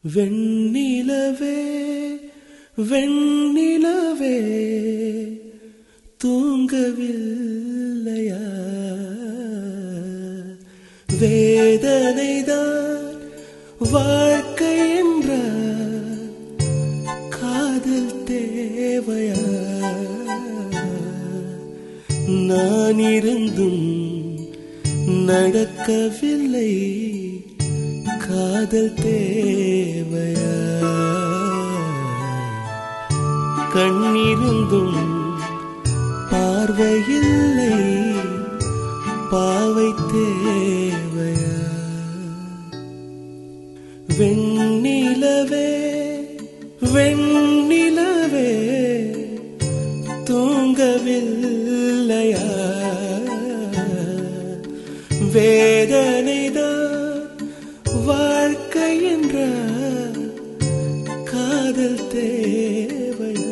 வெண்ணிலவே வெண்ணிலவே தூங்கவில்லையா வேதனைதான் வாழ்க்கை என்றால் காதல் தேவையா நான் இருந்தும் நடக்கவில்லை காதல் தேவையா கண்ணிருந்தும் பார்வையில்லை பாவை தேவையா வெண்ணிலவே வெண்ணிலவே தூங்கவில்லையா வேதனைதான் வாழ்க்கை என்ற காதல் தேவையா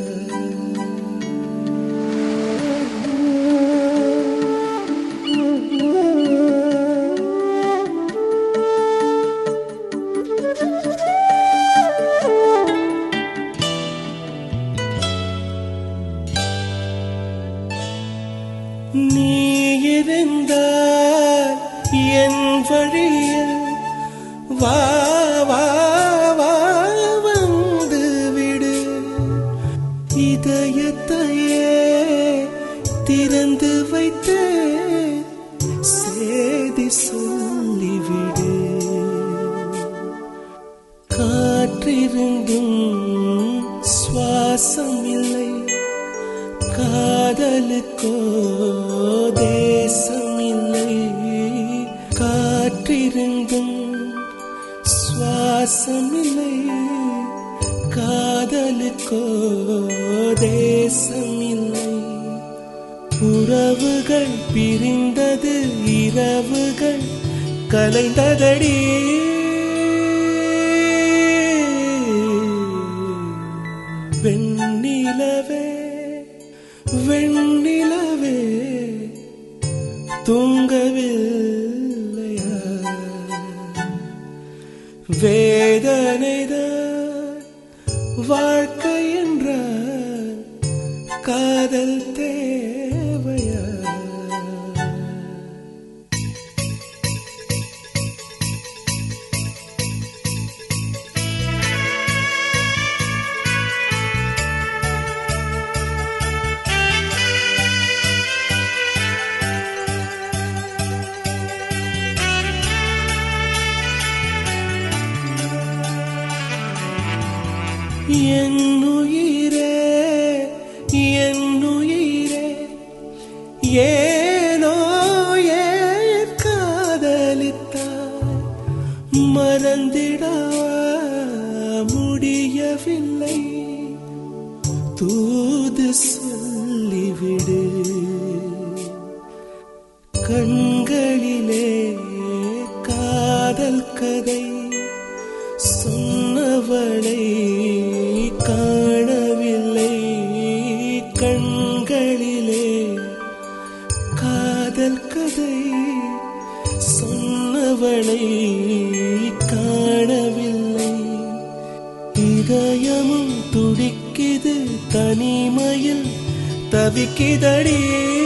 நீ இருந்தால் என் வழியில் வா வா வா வந்து விடு இதயத்தையே திறந்து வைத்து சேதி சொல்லிவிடு காற்றிருந்தும் சுவாசம் இல்லை காதலுக்கோ தேசம் இல்லை காற்றிருந்தும் சுவாசம் இல்லை காதலுக்கோ தேசம் இல்லை உறவுகள் பிரிந்தது இரவுகள் கலைந்ததடி வெண்ணிலவே வெண்ணிலவே தூங்கவில்லையா வேதனைதான் வாழ்க்கை என்றால் காதல் தேவையா என் உயிரே என் உயிரே ஏனோ ஏன் காதலித்தாய் மறந்திட முடியவில்லை தூது சொல்லிவிடு கண்களிலே காதல் கதை சொன்னவளை காணவில்லை கண்களிலே காதல் கதை சொன்னவளை காணவில்லை இதயமும் துடிக்குது தனிமையில் தவிக்குதடி